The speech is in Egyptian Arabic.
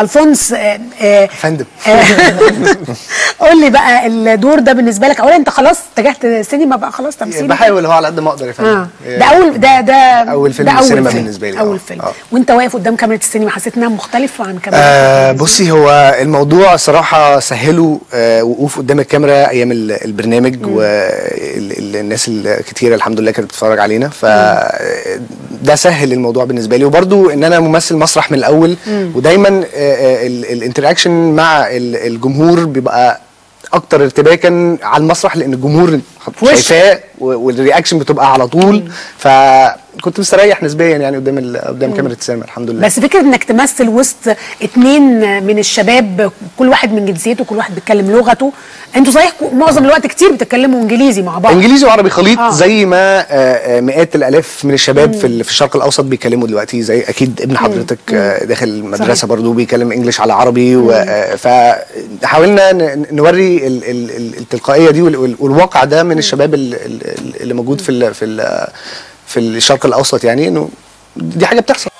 الفونس آه، آه، فندم آه، قول لي بقى الدور ده بالنسبه لك اولا انت خلاص اتجهت سينما بقى خلاص تمثيل بحاول هو على قد ما اقدر يا فندم اه ده اول ده ده أول فيلم ده أول سينما فيلم. بالنسبة لي، اول آه. فيلم آه. وانت واقف قدام كاميرا السينما حسيت انها مختلفه عن كاميرا آه بصي هو الموضوع صراحة سهلوا آه وقوف قدام الكاميرا أيام ال- البرنامج والناس الكتيرة الحمد لله كانت بتتفرج علينا فده سهل الموضوع بالنسبة لي وبرضو إن أنا ممثل مسرح من الأول ودايما آه، آه، ال- الانتراكشن مع ال- الجمهور بيبقى اكتر ارتباكا على المسرح لان الجمهور وشك. شايفاه و- والرياكشن بتبقى على طول فكنت مستريح نسبيا يعني قدام ال- قدام كاميرا السينما الحمد لله بس فكره انك تمثل وسط اتنين من الشباب كل واحد من جنسيته كل واحد بيتكلم لغته انتوا صحيح معظم الوقت كتير بتتكلموا انجليزي مع بعض انجليزي وعربي خليط آه. آه. زي ما آه، آه، مئات الالاف من الشباب في ال- في الشرق الاوسط بيتكلموا دلوقتي زي اكيد ابن حضرتك آه، داخل المدرسه صحيح. برضو بيتكلم انجليش على عربي و- آه، فحاولنا ن- نوري ال- ال- ال- التلقائيه دي وال- وال- والواقع ده من الشباب ال- ال- اللي موجود في ال- في ال- في الشرق الاوسط يعني انه دي حاجه بتحصل